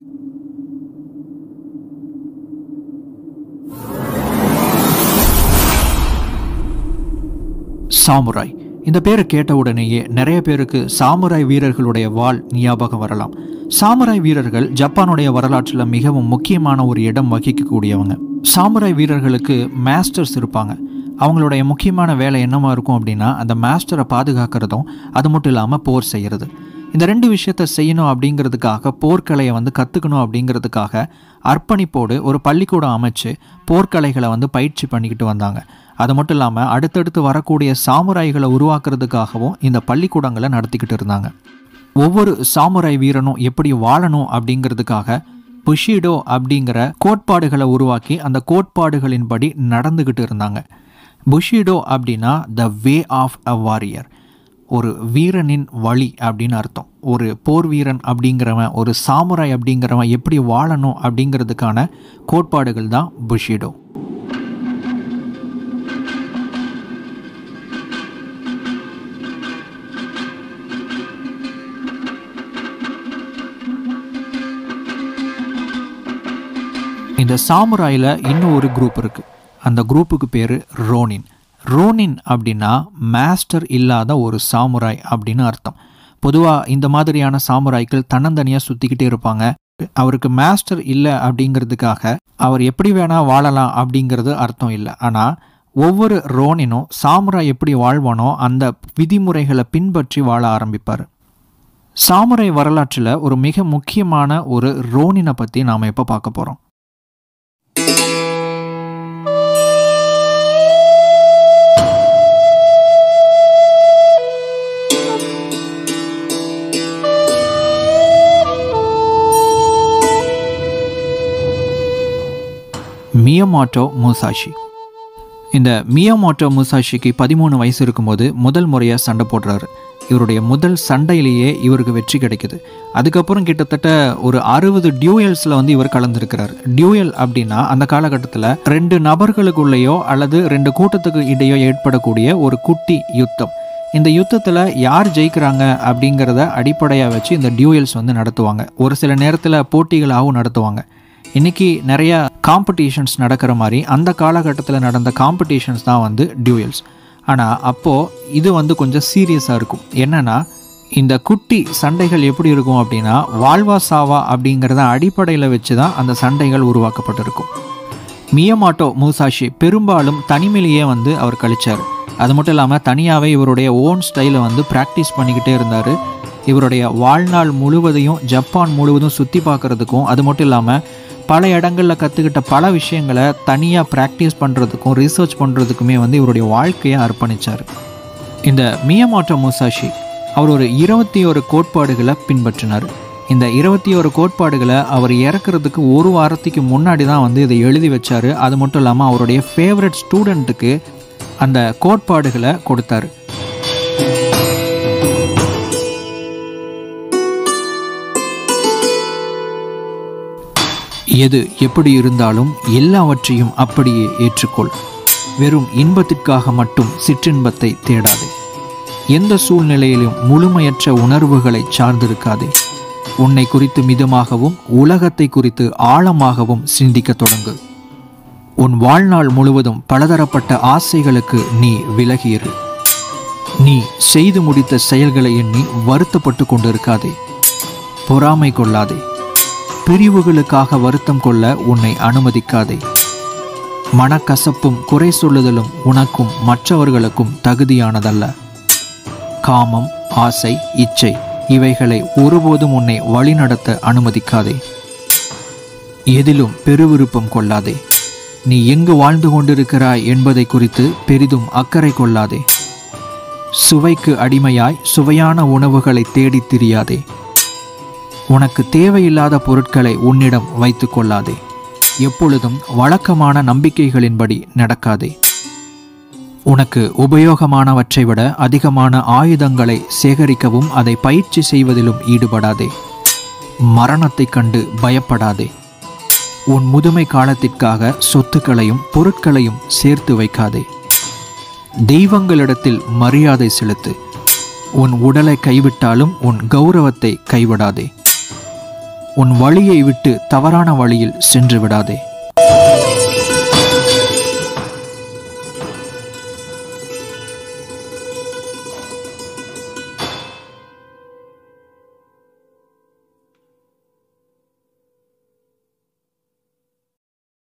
samurai இந்த பேரை கேட்ட உடனேயே நிறைய பேருக்கு சாமுராய் வீரர்களுடைய வாள் ஞாபகம் வரலாம் சாமுராய் வீரர்கள் ஜப்பானுடைய வரலாற்றில் மிகவும் முக்கியமான ஒரு இடம் வகிக்கக்கூடியவங்க சாமுராய் வீரர்களுக்கு மாஸ்டர்ஸ் இருப்பாங்க அவங்களுடைய முக்கியமான வேலை என்னவா இருக்கும் அப்படின்னா அந்த மாஸ்டரை பாதுகாக்கிறதும் அது மட்டும் இல்லாமல் போர் செய்கிறது இந்த ரெண்டு விஷயத்த செய்யணும் அப்படிங்கிறதுக்காக போர்க்கலையை வந்து கற்றுக்கணும் அப்படிங்கிறதுக்காக அர்ப்பணிப்போடு ஒரு பள்ளிக்கூடம் அமைச்சு போர்க்கலைகளை வந்து பயிற்சி பண்ணிக்கிட்டு வந்தாங்க அது மட்டும் இல்லாமல் அடுத்தடுத்து வரக்கூடிய சாமுராய்களை உருவாக்குறதுக்காகவும் இந்த பள்ளிக்கூடங்களை நடத்திக்கிட்டு இருந்தாங்க ஒவ்வொரு சாமுராய் வீரனும் எப்படி வாழணும் அப்படிங்கிறதுக்காக புஷிடோ அப்படிங்கிற கோட்பாடுகளை உருவாக்கி அந்த கோட்பாடுகளின்படி நடந்துக்கிட்டு இருந்தாங்க புஷிடோ அப்படின்னா த வே ஆஃப் அ வாரியர் ஒரு வீரனின் வழி அப்படின்னு அர்த்தம் ஒரு போர் வீரன் அப்படிங்கிறவன் ஒரு சாமுராய் அப்படிங்கிறவன் எப்படி வாழணும் அப்படிங்கிறதுக்கான கோட்பாடுகள் தான் புஷிடோ இந்த சாமுராயில் இன்னும் ஒரு குரூப் இருக்குது அந்த குரூப்புக்கு பேர் ரோனின் ரோனின் அப்படின்னா மாஸ்டர் இல்லாத ஒரு சாமுராய் அப்படின்னு அர்த்தம் பொதுவாக இந்த மாதிரியான சாமுராய்கள் தன்னந்தனியாக சுற்றிக்கிட்டே இருப்பாங்க அவருக்கு மாஸ்டர் இல்லை அப்படிங்கிறதுக்காக அவர் எப்படி வேணால் வாழலாம் அப்படிங்கிறது அர்த்தம் இல்லை ஆனால் ஒவ்வொரு ரோனினும் சாமுராய் எப்படி வாழ்வானோ அந்த விதிமுறைகளை பின்பற்றி வாழ ஆரம்பிப்பார் சாமுராய் வரலாற்றில் ஒரு மிக முக்கியமான ஒரு ரோனினை பற்றி நாம் எப்போ பார்க்க போகிறோம் மியமாட்டோ மூசாஷி இந்த மியமாட்டோ மூசாஷிக்கு பதிமூணு வயசு இருக்கும்போது முதல் முறையாக சண்டை போடுறாரு இவருடைய முதல் சண்டையிலேயே இவருக்கு வெற்றி கிடைக்குது அதுக்கப்புறம் கிட்டத்தட்ட ஒரு அறுபது டியூயல்ஸில் வந்து இவர் கலந்துருக்கிறார் டியூயல் அப்படின்னா அந்த காலகட்டத்தில் ரெண்டு நபர்களுக்குள்ளேயோ அல்லது ரெண்டு கூட்டத்துக்கு இடையோ ஏற்படக்கூடிய ஒரு குட்டி யுத்தம் இந்த யுத்தத்தில் யார் ஜெயிக்கிறாங்க அப்படிங்கிறத அடிப்படையாக வச்சு இந்த டியூயல்ஸ் வந்து நடத்துவாங்க ஒரு சில நேரத்தில் போட்டிகளாகவும் நடத்துவாங்க இன்றைக்கி நிறையா காம்படிஷன்ஸ் நடக்கிற மாதிரி அந்த காலகட்டத்தில் நடந்த காம்படிஷன்ஸ் தான் வந்து டியூயல்ஸ் ஆனால் அப்போது இது வந்து கொஞ்சம் சீரியஸாக இருக்கும் என்னென்னா இந்த குட்டி சண்டைகள் எப்படி இருக்கும் அப்படின்னா வாழ்வா சாவா அப்படிங்கிறத அடிப்படையில் வச்சு தான் அந்த சண்டைகள் உருவாக்கப்பட்டிருக்கும் மியமாட்டோ மூசாஷி பெரும்பாலும் தனிமையிலேயே வந்து அவர் கழிச்சார் அது மட்டும் இல்லாமல் தனியாகவே இவருடைய ஓன் ஸ்டைலை வந்து ப்ராக்டிஸ் பண்ணிக்கிட்டே இருந்தார் இவருடைய வாழ்நாள் முழுவதையும் ஜப்பான் முழுவதும் சுற்றி பார்க்குறதுக்கும் அது மட்டும் இல்லாமல் பல இடங்களில் கற்றுக்கிட்ட பல விஷயங்களை தனியாக ப்ராக்டிஸ் பண்ணுறதுக்கும் ரிசர்ச் பண்ணுறதுக்குமே வந்து இவருடைய வாழ்க்கையை அர்ப்பணித்தார் இந்த மியமாட்டோ மூசாஷி அவர் ஒரு இருபத்தி ஒரு கோட்பாடுகளை பின்பற்றினார் இந்த இருபத்தி ஒரு கோட்பாடுகளை அவர் இறக்குறதுக்கு ஒரு வாரத்துக்கு முன்னாடி தான் வந்து இதை எழுதி வச்சார் அது மட்டும் இல்லாமல் அவருடைய ஃபேவரட் ஸ்டூடெண்ட்டுக்கு அந்த கோட்பாடுகளை கொடுத்தாரு எது எப்படி இருந்தாலும் எல்லாவற்றையும் அப்படியே ஏற்றுக்கொள் வெறும் இன்பத்திற்காக மட்டும் சிற்றின்பத்தை தேடாதே எந்த சூழ்நிலையிலும் முழுமையற்ற உணர்வுகளை சார்ந்திருக்காதே உன்னை குறித்து மிதமாகவும் உலகத்தை குறித்து ஆழமாகவும் சிந்திக்கத் தொடங்கு உன் வாழ்நாள் முழுவதும் பலதரப்பட்ட ஆசைகளுக்கு நீ விலகியிரு நீ செய்து முடித்த செயல்களை எண்ணி வருத்தப்பட்டு கொண்டிருக்காதே பொறாமை கொள்ளாதே பிரிவுகளுக்காக வருத்தம் கொள்ள உன்னை அனுமதிக்காதே மனக்கசப்பும் குறை சொல்லுதலும் உனக்கும் மற்றவர்களுக்கும் தகுதியானதல்ல காமம் ஆசை இச்சை இவைகளை ஒருபோதும் உன்னை வழிநடத்த அனுமதிக்காதே எதிலும் பெருவிருப்பம் கொள்ளாதே நீ எங்கு வாழ்ந்து கொண்டிருக்கிறாய் என்பதை குறித்து பெரிதும் அக்கறை கொள்ளாதே சுவைக்கு அடிமையாய் சுவையான உணவுகளை தேடித் திரியாதே உனக்கு தேவையில்லாத பொருட்களை உன்னிடம் வைத்து கொள்ளாதே எப்பொழுதும் வழக்கமான நம்பிக்கைகளின்படி நடக்காதே உனக்கு உபயோகமானவற்றை விட அதிகமான ஆயுதங்களை சேகரிக்கவும் அதை பயிற்சி செய்வதிலும் ஈடுபடாதே மரணத்தைக் கண்டு பயப்படாதே உன் முதுமை காலத்திற்காக சொத்துக்களையும் பொருட்களையும் சேர்த்து வைக்காதே தெய்வங்களிடத்தில் மரியாதை செலுத்து உன் உடலை கைவிட்டாலும் உன் கௌரவத்தை கைவிடாதே உன் வழியை விட்டு தவறான வழியில் சென்று விடாதே